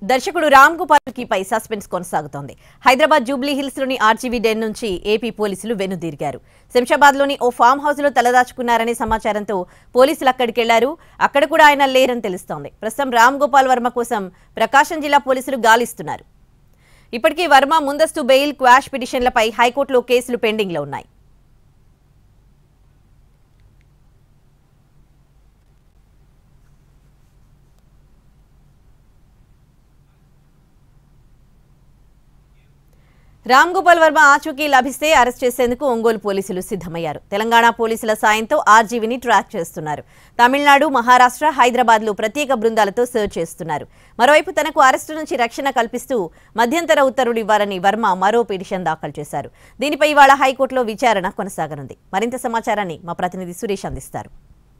దర్శకుడు రామ్ గోపాల్ కి పై సస్పెన్స్ కొనసాగుతోంది హైదరాబాద్ జూబ్లీ హిల్స్ లోని ఆర్జీవీ డెన్ నుంచి ఏపీ పోలీసులు వెనుదిరిగారు శంషాబాద్ లోని ఓ ఫామ్ హౌస్ లో తలదాచుకున్నారనే సమాచారంతో పోలీసులు అక్కడికి వెళ్లారు అక్కడ కూడా ఆయన లేరని తెలుస్తోంది ప్రస్తుతం రామ్ గోపాల్ వర్మ కోసం ప్రకాశం జిల్లా పోలీసులు గాలిస్తున్నారు ఇప్పటికీ వర్మ ముందస్తు బెయిల్ క్వాష్ పిటిషన్లపై హైకోర్టులో కేసులు పెండింగ్ లో ఉన్నాయి రామ్ గోపాల్ వర్మ ఆచూకీ లభిస్తే అరెస్ట్ చేసేందుకు ఒంగోలు పోలీసులు సిద్ధమయ్యారు తెలంగాణ పోలీసుల సాయంతో ఆర్జీవీని ట్రాక్ చేస్తున్నారు తమిళనాడు మహారాష్ట్ర హైదరాబాద్ లో ప్రత్యేక బృందాలతో సర్చ్ చేస్తున్నారు మరోవైపు తనకు అరెస్టు నుంచి రక్షణ కల్పిస్తూ మధ్యంతర ఉత్తర్వులు ఇవ్వాలని వర్మ మరో పిటిషన్ దాఖలు చేశారు దీనిపై ఇవాళ హైకోర్టులో విచారణ కొనసాగనుంది మరింత సమాచారాన్ని మా ప్రతినిధి సురేష్ అందిస్తారు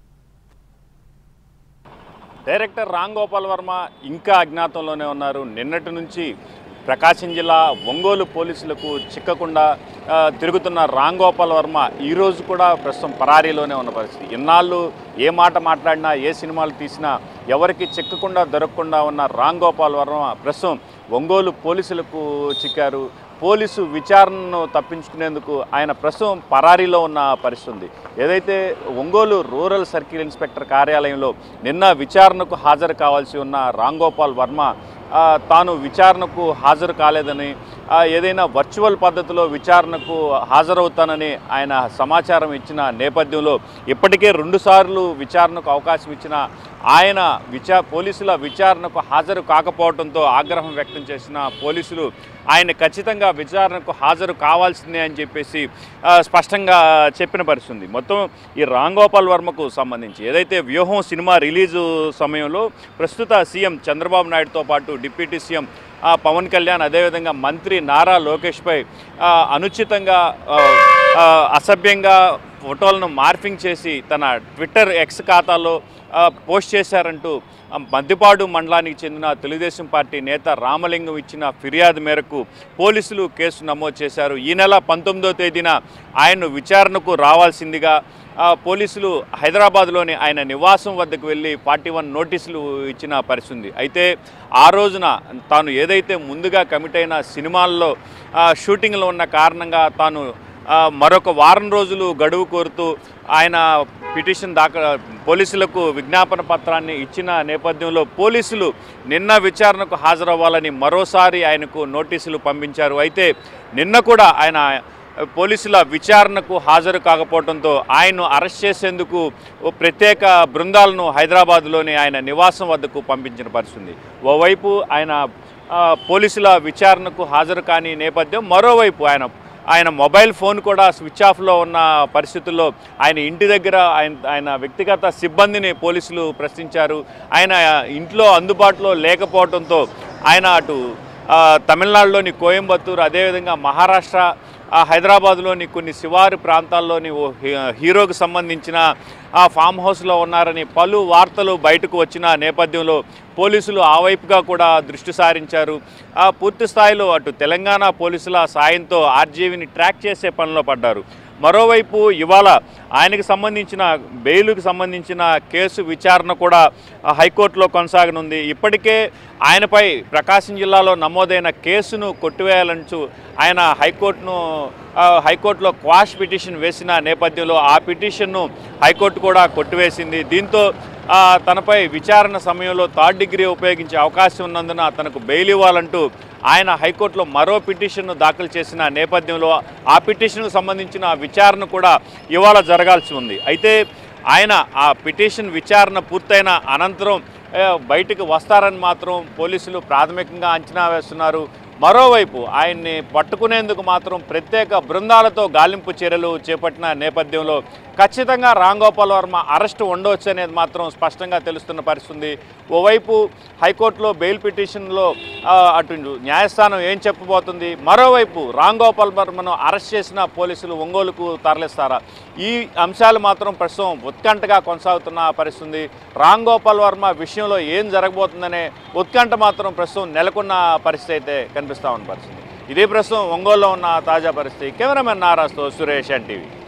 డైరెక్టర్ రామ్ గోపాల్ వర్మ ఇంకా అజ్ఞాతంలోనే ఉన్నారు నిన్నటి నుంచి ప్రకాశం జిల్లా ఒంగోలు పోలీసులకు చిక్కకుండా ఆ, తిరుగుతున్న రామ్ గోపాల్ వర్మ ఈరోజు కూడా ప్రస్తుతం పరారీలోనే ఉన్న పరిస్థితి ఇన్నాళ్ళు ఏ మాట మాట్లాడినా ఏ సినిమాలు తీసినా ఎవరికి చిక్కకుండా దొరకకుండా ఉన్న రామ్ గోపాల్ వర్మ ప్రస్తుతం ఒంగోలు పోలీసులకు చిక్కారు పోలీసు విచారణను తప్పించుకునేందుకు ఆయన ప్రస్తుతం పరారీలో ఉన్న పరిస్థితి ఉంది ఏదైతే ఒంగోలు రూరల్ సర్కిల్ ఇన్స్పెక్టర్ కార్యాలయంలో నిన్న విచారణకు హాజరు కావాల్సి ఉన్న రామ్ గోపాల్ వర్మ ఆ, తాను విచారణకు హాజరు కాలేదని ఆ, ఏదైనా వర్చువల్ పద్ధతిలో విచారణకు హాజరవుతానని ఆయన సమాచారం ఇచ్చిన నేపథ్యంలో ఇప్పటికే రెండుసార్లు విచారణకు అవకాశం ఇచ్చిన ఆయన విచా పోలీసుల విచారణకు హాజరు కాకపోవడంతో ఆగ్రహం వ్యక్తం చేసిన పోలీసులు ఆయన ఖచ్చితంగా విచారణకు హాజరు కావాల్సిందే అని చెప్పేసి ఆ, స్పష్టంగా చెప్పిన పరిస్థితి ఉంది మొత్తం ఈ రామ్ గోపాల్ వర్మకు సంబంధించి ఏదైతే వ్యూహం సినిమా రిలీజు సమయంలో ప్రస్తుత సీఎం చంద్రబాబు నాయుడుతో పాటు డిప్యూటీ సీఎం ఆ, పవన్ కళ్యాణ్ అదేవిధంగా మంత్రి నారా లోకేష్పై ఆ, అనుచితంగా ఆ, ఆ, అసభ్యంగా ఫోటోలను మార్ఫింగ్ చేసి తన ట్విట్టర్ ఎక్స్ ఖాతాలో ఆ, పోస్ట్ చేశారంటూ ఆ, మద్దిపాడు మండలానికి చెందిన తెలుగుదేశం పార్టీ నేత రామలింగం ఇచ్చిన ఫిర్యాదు మేరకు పోలీసులు కేసు నమోదు చేశారు ఈ నెల పంతొమ్మిదో తేదీన ఆయన్ను విచారణకు రావాల్సిందిగా ఆ, పోలీసులు హైదరాబాద్లోని ఆయన నివాసం వద్దకు వెళ్ళి ఫార్టీ వన్ నోటీసులు ఇచ్చిన పరిస్థితి ఉంది. అయితే ఆ రోజున తాను ఏదైతే ముందుగా కమిట్ అయిన సినిమాల్లో ఆ, షూటింగ్లో ఉన్న కారణంగా తాను ఆ, మరొక వారం రోజులు గడువు కోరుతూ ఆయన పిటిషన్ దాఖ పోలీసులకు విజ్ఞాపన పత్రాన్ని ఇచ్చిన నేపథ్యంలో పోలీసులు నిన్న విచారణకు హాజరవ్వాలని మరోసారి ఆయనకు నోటీసులు పంపించారు అయితే నిన్న కూడా ఆయన పోలీసుల విచారణకు హాజరు కాకపోవడంతో ఆయన్ను అరెస్ట్ చేసేందుకు ఓ ప్రత్యేక బృందాలను హైదరాబాద్లోని ఆయన నివాసం వద్దకు పంపించిన పరిస్థితి ఉంది. ఓవైపు ఆయన ఆ, పోలీసుల విచారణకు హాజరు కాని నేపథ్యం మరోవైపు ఆయన ఆయన మొబైల్ ఫోన్ కూడా స్విచ్ ఆఫ్లో ఉన్న పరిస్థితుల్లో ఆయన ఇంటి దగ్గర ఆయన ఆయన వ్యక్తిగత సిబ్బందిని పోలీసులు ప్రశ్నించారు ఆయన ఇంట్లో అందుబాటులో లేకపోవడంతో ఆయన అటు ఆ, తమిళనాడులోని కోయంబత్తూరు అదేవిధంగా మహారాష్ట్ర ఆ, హైదరాబాద్లోని కొన్ని శివారు ప్రాంతాల్లోని ఓ హీ- హీరోకు సంబంధించిన ఆ ఫామ్ హౌస్లో ఉన్నారని పలు వార్తలు బయటకు వచ్చిన నేపథ్యంలో పోలీసులు ఆ వైపుగా కూడా దృష్టి సారించారు ఆ పూర్తి స్థాయిలో అటు తెలంగాణ పోలీసుల సాయంతో ఆర్జీవీని ట్రాక్ చేసే పనిలో పడ్డారు మరోవైపు ఇవాళ ఆయనకు సంబంధించిన బెయిలుకు సంబంధించిన కేసు విచారణ కూడా ఆ, హైకోర్టులో కొనసాగనుంది ఇప్పటికే ఆయనపై ప్రకాశం జిల్లాలో నమోదైన కేసును కొట్టివేయాలంటూ ఆయన హైకోర్టును ఆ, హైకోర్టులో క్వాష్ పిటిషన్ వేసిన నేపథ్యంలో ఆ పిటిషన్ను హైకోర్టు కూడా కొట్టివేసింది దీంతో ఆ, తనపై విచారణ సమయంలో థర్డ్ డిగ్రీ ఉపయోగించే అవకాశం ఉన్నందున తనకు బెయిల్ ఇవ్వాలంటూ ఆయన హైకోర్టులో మరో పిటిషన్ను దాఖలు చేసిన నేపథ్యంలో ఆ పిటిషన్కు సంబంధించిన విచారణ కూడా ఇవాళ జరగాల్సి ఉంది అయితే ఆయన ఆ పిటిషన్ విచారణ పూర్తయిన అనంతరం ఏ, బయటకు వస్తారని మాత్రం పోలీసులు ప్రాథమికంగా అంచనా వేస్తున్నారు మరోవైపు ఆయన్ని పట్టుకునేందుకు మాత్రం ప్రత్యేక బృందాలతో గాలింపు చర్యలు చేపట్టిన నేపథ్యంలో ఖచ్చితంగా రామ్ గోపాల్ వర్మ అరెస్ట్ ఉండవచ్చు అనేది మాత్రం స్పష్టంగా తెలుస్తున్న పరిస్థితి ఉంది. ఓవైపు హైకోర్టులో బెయిల్ పిటిషన్లో ఆ, అటు న్యాయస్థానం ఏం చెప్పబోతుంది మరోవైపు రామ్ గోపాల్ వర్మను అరెస్ట్ చేసిన పోలీసులు ఒంగోలుకు తరలిస్తారా ఈ అంశాలు మాత్రం ప్రస్తుతం ఉత్కంఠగా కొనసాగుతున్న పరిస్థితి ఉంది. రామ్ గోపాల్ వర్మ విషయంలో ఏం జరగబోతుందనే ఉత్కంఠ మాత్రం ప్రస్తుతం నెలకొన్న పరిస్థితి అయితే కనిపిస్తా ఉన్న పరిస్థితి ఇదే ప్రస్తుతం ఒంగోలులో ఉన్న తాజా పరిస్థితి కెమెరామెన్ నారాజ్తో సురేష్ ఎన్టీవీ